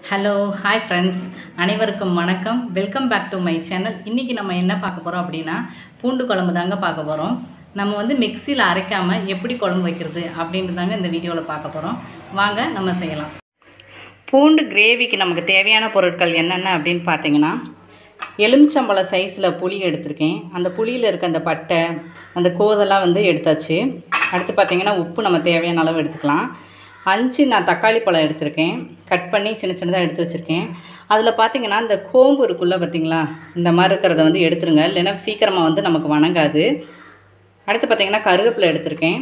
hello hi friends அனைவருக்கும் வணக்கம் welcome back to my channel இன்றைக்கி நம்ம என்ன பார்க்க போகிறோம் அப்படின்னா பூண்டு குழம்பு தாங்க பார்க்க போகிறோம் நம்ம வந்து மிக்சியில் அரைக்காமல் எப்படி குழம்பு வைக்கிறது அப்படின்ட்டு தாங்க இந்த வீடியோவில் பார்க்க போகிறோம் வாங்க நம்ம செய்யலாம் பூண்டு கிரேவிக்கு நமக்கு தேவையான பொருட்கள் என்னென்ன அப்படின்னு பார்த்தீங்கன்னா எலுமிச்சம்பழ சைஸில் புளி எடுத்திருக்கேன் அந்த புளியில் இருக்க அந்த பட்டை அந்த கோதெல்லாம் வந்து எடுத்தாச்சு அடுத்து பார்த்தீங்கன்னா உப்பு நம்ம தேவையான அளவு எடுத்துக்கலாம் அஞ்சு நான் தக்காளி பழம் எடுத்திருக்கேன் கட் பண்ணி சின்ன சின்னதாக எடுத்து வச்சுருக்கேன் அதில் பார்த்தீங்கன்னா இந்த கோம்பு இருக்குள்ளே பார்த்தீங்களா இந்த மாதிரி இருக்கிறத வந்து எடுத்துருங்க இல்லைன்னா சீக்கிரமாக வந்து நமக்கு வணங்காது அடுத்து பார்த்தீங்கன்னா கருவேப்பிலை எடுத்திருக்கேன்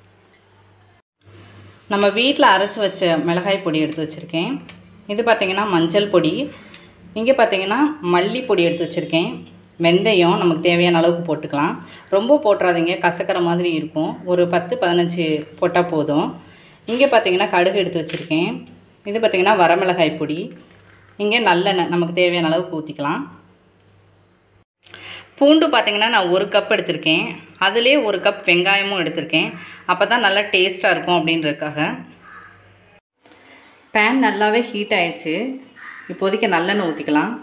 நம்ம வீட்டில் அரைச்சி வச்ச மிளகாய் பொடி எடுத்து வச்சுருக்கேன் இது பார்த்திங்கன்னா மஞ்சள் பொடி இங்கே பார்த்தீங்கன்னா மல்லிப்பொடி எடுத்து வச்சுருக்கேன் வெந்தயம் நமக்கு தேவையான அளவுக்கு போட்டுக்கலாம் ரொம்ப போட்டுறாதீங்க கசக்கிற மாதிரி இருக்கும் ஒரு பத்து பதினஞ்சு போட்டால் போதும் இங்கே பார்த்தீங்கன்னா கடுகு எடுத்து வச்சுருக்கேன் இது பார்த்திங்கன்னா வரமிளகாய் பொடி இங்கே நல்லெண்ணெய் நமக்கு தேவையான அளவுக்கு ஊற்றிக்கலாம் பூண்டு பார்த்திங்கன்னா நான் ஒரு கப் எடுத்திருக்கேன் அதிலே ஒரு கப் வெங்காயமும் எடுத்திருக்கேன் அப்போ தான் நல்லா டேஸ்ட்டாக இருக்கும் அப்படின்றதுக்காக பேன் நல்லாவே ஹீட் ஆயிடுச்சு இப்போதைக்கு நல்லெண்ணெய் ஊற்றிக்கலாம்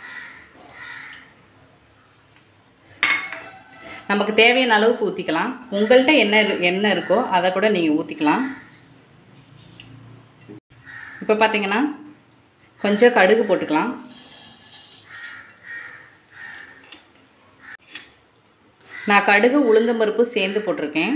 நமக்கு தேவையான அளவுக்கு ஊற்றிக்கலாம் உங்கள்கிட்ட என்ன இரு- எண்ணெய் இருக்கோ அதை கூட நீங்கள் ஊற்றிக்கலாம் இப்போ பார்த்தீங்கன்னா கொஞ்சம் கடுகு போட்டுக்கலாம் நான் கடுகு உளுந்தம் பருப்பு சேர்ந்து போட்டிருக்கேன்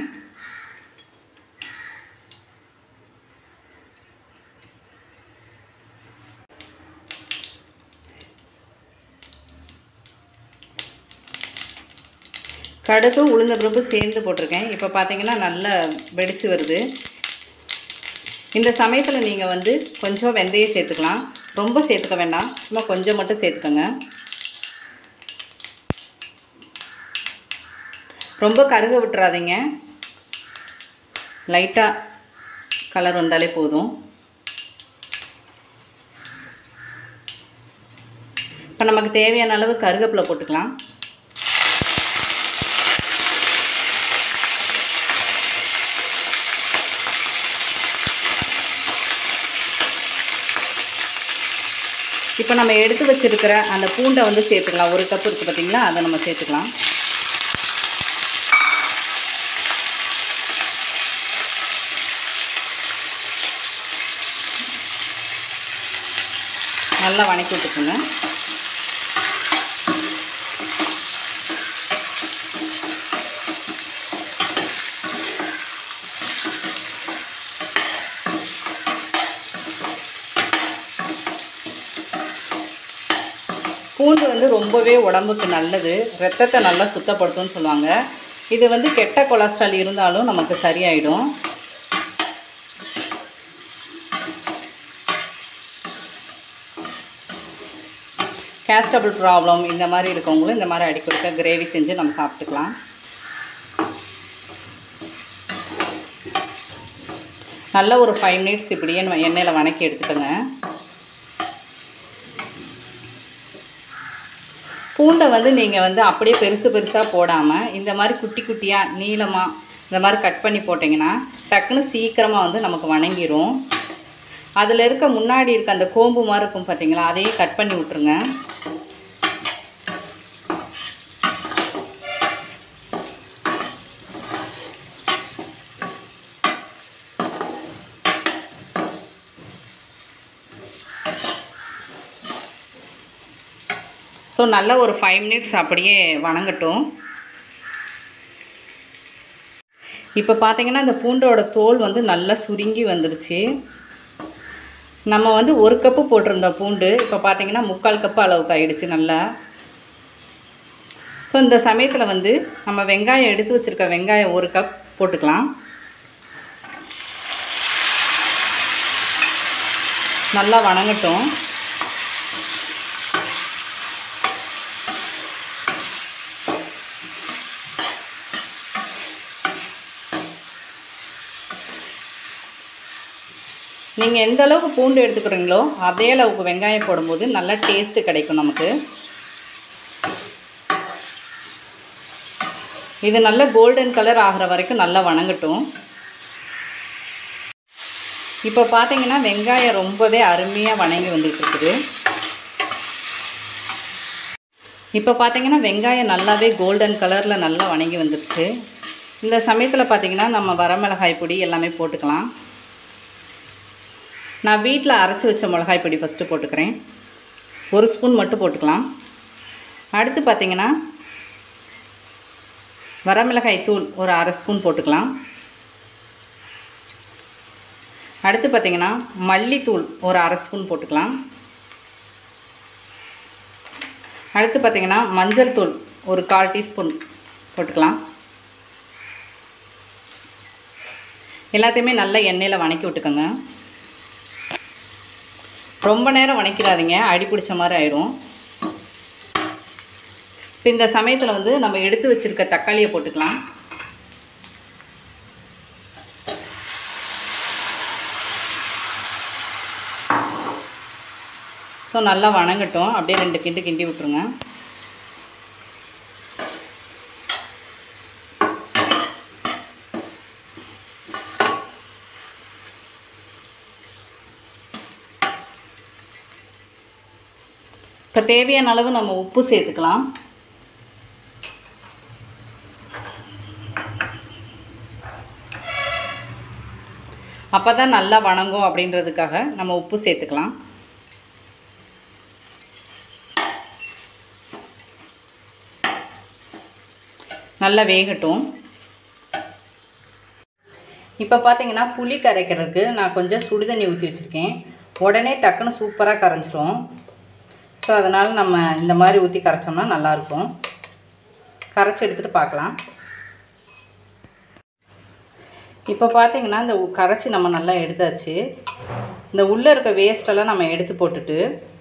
கடுகு உளுந்த பருப்பு சேர்ந்து போட்டிருக்கேன் இப்போ பார்த்தீங்கன்னா நல்லா வெடிச்சு வருது இந்த சமயத்தில் நீங்கள் வந்து கொஞ்சம் வெந்தயம் சேர்த்துக்கலாம் ரொம்ப சேர்த்துக்க வேண்டாம் சும்மா கொஞ்சம் மட்டும் சேர்த்துக்கோங்க ரொம்ப கருக விட்டுறாதீங்க லைட்டாக கலர் வந்தாலே போதும் இப்போ நமக்கு தேவையான அளவு கருவேப்பிலை போட்டுக்கலாம் இப்போ நம்ம எடுத்து வச்சிருக்கிற அந்த பூண்டை வந்து சேர்த்துக்கலாம் ஒரு கப் இருக்குது பார்த்தீங்களா அதை நம்ம சேர்த்துக்கலாம் நல்லா வணக்கி விட்டுக்குங்க பூண்டு வந்து ரொம்பவே உடம்புக்கு நல்லது ரத்தத்தை நல்லா சுத்தப்படுத்தும்னு சொல்லுவாங்க இது வந்து கெட்ட கொலஸ்ட்ரால் இருந்தாலும் நமக்கு சரியாயிடும் கேஸ்டபிள் ப்ராப்ளம் இந்த மாதிரி இருக்கவங்களும் இந்த மாதிரி அடிக்கொடுக்க கிரேவி செஞ்சு நம்ம சாப்பிட்டுக்கலாம் நல்ல ஒரு ஃபைவ் மினிட்ஸ் இப்படியே நம்ம எண்ணெயில் வணக்கி எடுத்துக்கோங்க பூண்டை வந்து நீங்கள் வந்து அப்படியே பெருசு பெருசாக போடாமல் இந்த மாதிரி குட்டி குட்டியாக நீளமாக இந்த மாதிரி கட் பண்ணி போட்டிங்கன்னா டக்குன்னு சீக்கிரமாக வந்து நமக்கு வணங்கிரும் அதில் இருக்க முன்னாடி இருக்க அந்த கோம்பு மாதிரி இருக்கும் பார்த்தீங்களா அதையே கட் பண்ணி விட்ருங்க ஸோ நல்ல ஒரு ஃபைவ் மினிட்ஸ் அப்படியே வணங்கட்டும் இப்போ பார்த்தீங்கன்னா இந்த பூண்டோட தோல் வந்து நல்லா சுருங்கி வந்துருச்சு நம்ம வந்து ஒரு கப்பு போட்டிருந்த பூண்டு இப்போ பார்த்தீங்கன்னா முக்கால் கப்பு அளவுக்கு ஆயிடுச்சு நல்லா ஸோ இந்த சமயத்தில் வந்து நம்ம வெங்காயம் எடுத்து வச்சுருக்க வெங்காயம் ஒரு கப் போட்டுக்கலாம் நல்லா வணங்கட்டும் நீங்கள் எந்த அளவுக்கு பூண்டு எடுத்துக்கிறீங்களோ அதே அளவுக்கு வெங்காயம் போடும்போது நல்லா டேஸ்ட்டு கிடைக்கும் நமக்கு இது நல்ல கோல்டன் கலர் ஆகிற வரைக்கும் நல்லா வணங்கட்டும் இப்போ பார்த்தீங்கன்னா வெங்காயம் ரொம்பவே அருமையாக வணங்கி வந்துட்டு இருக்குது இப்போ பார்த்தீங்கன்னா வெங்காயம் நல்லாவே கோல்டன் கலரில் நல்லா வணங்கி வந்துருச்சு இந்த சமயத்தில் பார்த்தீங்கன்னா நம்ம வரமிளகாய் பொடி எல்லாமே போட்டுக்கலாம் நான் வீட்டில் அரைச்சி வச்ச மிளகாய் பொடி ஃபஸ்ட்டு போட்டுக்கிறேன் ஒரு ஸ்பூன் மட்டும் போட்டுக்கலாம் அடுத்து பார்த்தீங்கன்னா வரமிளகாய் தூள் ஒரு அரை ஸ்பூன் போட்டுக்கலாம் அடுத்து பார்த்தீங்கன்னா மல்லித்தூள் ஒரு அரை ஸ்பூன் போட்டுக்கலாம் அடுத்து பார்த்தீங்கன்னா மஞ்சள் தூள் ஒரு கால் டீஸ்பூன் போட்டுக்கலாம் எல்லாத்தையுமே நல்லா எண்ணெயில் வணக்கி விட்டுக்கோங்க ரொம்ப நேரம் வணக்கிறாதீங்க அடி பிடிச்ச மாதிரி ஆயிடும் இப்போ இந்த சமயத்தில் வந்து நம்ம எடுத்து வச்சுருக்க தக்காளியை போட்டுக்கலாம் ஸோ நல்லா வணங்கட்டும் அப்படியே ரெண்டு கிண்டு கிண்டி விட்டுருங்க இப்போ தேவையான அளவு நம்ம உப்பு சேர்த்துக்கலாம் அப்போ தான் நல்லா வணங்கும் அப்படின்றதுக்காக நம்ம உப்பு சேர்த்துக்கலாம் நல்லா வேகட்டும் இப்போ பார்த்தீங்கன்னா புளி கரைக்கிறதுக்கு நான் கொஞ்சம் சுடுதண்ணி ஊற்றி வச்சுருக்கேன் உடனே டக்குன்னு சூப்பராக கரைஞ்சிரும் ஸோ அதனால் நம்ம இந்த மாதிரி ஊற்றி கரைச்சோம்னா நல்லாயிருக்கும் கரைச்சி எடுத்துகிட்டு பார்க்கலாம் இப்போ பார்த்தீங்கன்னா இந்த உ- கரைச்சி நம்ம நல்லா எடுத்தாச்சு இந்த உள்ளே இருக்க வேஸ்ட்டெல்லாம் நம்ம எடுத்து போட்டுட்டு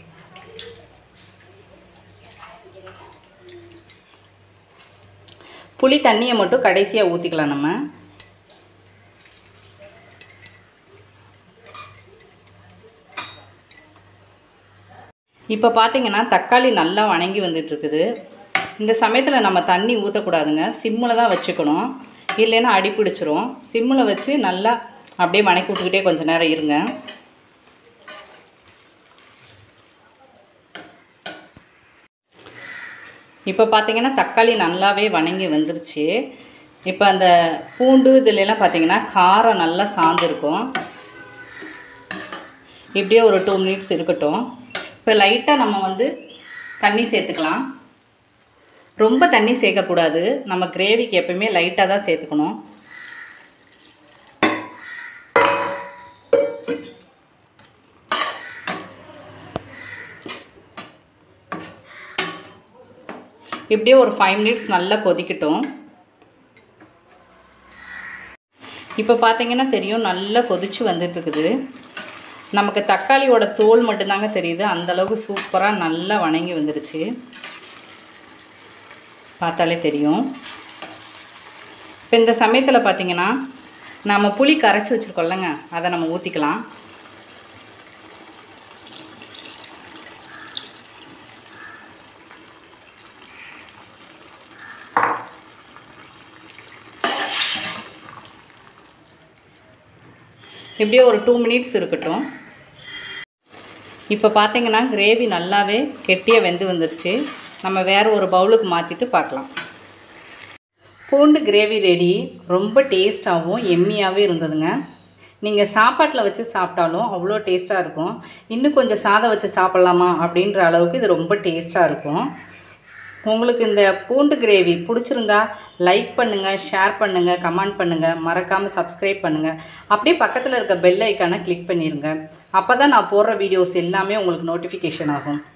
புளி தண்ணியை மட்டும் கடைசியாக ஊற்றிக்கலாம் நம்ம இப்போ பார்த்தீங்கன்னா தக்காளி நல்லா வணங்கி வந்துட்டுருக்குது இந்த சமயத்தில் நம்ம தண்ணி ஊற்றக்கூடாதுங்க சிம்மில் தான் வச்சுக்கணும் இல்லைன்னா அடி பிடிச்சிரும் சிம்மில் வச்சு நல்லா அப்படியே வணக்கி விட்டுக்கிட்டே கொஞ்சம் நேரம் இருங்க இப்போ பார்த்தீங்கன்னா தக்காளி நல்லாவே வணங்கி வந்துருச்சு இப்போ அந்த பூண்டு இதுலலாம் பார்த்தீங்கன்னா காரம் நல்லா சார்ந்துருக்கும் இப்படியே ஒரு டூ மினிட்ஸ் இருக்கட்டும் இப்போ லைட்டாக நம்ம வந்து தண்ணி சேர்த்துக்கலாம் ரொம்ப தண்ணி சேர்க்கக்கூடாது நம்ம கிரேவிக்கு எப்பயுமே லைட்டாக தான் சேர்த்துக்கணும் இப்படியே ஒரு ஃபைவ் மினிட்ஸ் நல்லா கொதிக்கட்டும் இப்போ பார்த்தீங்கன்னா தெரியும் நல்லா கொதிச்சு வந்துட்டு இருக்குது நமக்கு தக்காளியோட தோல் மட்டும்தாங்க தெரியுது அந்த அளவுக்கு சூப்பராக நல்லா வணங்கி வந்துருச்சு பார்த்தாலே தெரியும் இப்போ இந்த சமயத்தில் பார்த்தீங்கன்னா நம்ம புளி கரைச்சி வச்சுருக்கோம்லங்க அதை நம்ம ஊற்றிக்கலாம் இப்படியே ஒரு டூ மினிட்ஸ் இருக்கட்டும் இப்போ பார்த்தீங்கன்னா கிரேவி நல்லாவே கெட்டியாக வெந்து வந்துருச்சு நம்ம வேறு ஒரு பவுலுக்கு மாற்றிட்டு பார்க்கலாம் பூண்டு கிரேவி ரெடி ரொம்ப டேஸ்ட்டாகவும் எம்மியாகவே இருந்ததுங்க நீங்கள் சாப்பாட்டில் வச்சு சாப்பிட்டாலும் அவ்வளோ டேஸ்ட்டாக இருக்கும் இன்னும் கொஞ்சம் சாதம் வச்சு சாப்பிட்லாமா அப்படின்ற அளவுக்கு இது ரொம்ப டேஸ்ட்டாக இருக்கும் உங்களுக்கு இந்த பூண்டு கிரேவி பிடிச்சிருந்தா லைக் பண்ணுங்கள் ஷேர் பண்ணுங்கள் கமெண்ட் பண்ணுங்கள் மறக்காமல் சப்ஸ்கிரைப் பண்ணுங்கள் அப்படியே பக்கத்தில் இருக்க பெல் ஐக்கானை கிளிக் பண்ணிடுங்க அப்போ தான் நான் போடுற வீடியோஸ் எல்லாமே உங்களுக்கு நோட்டிஃபிகேஷன் ஆகும்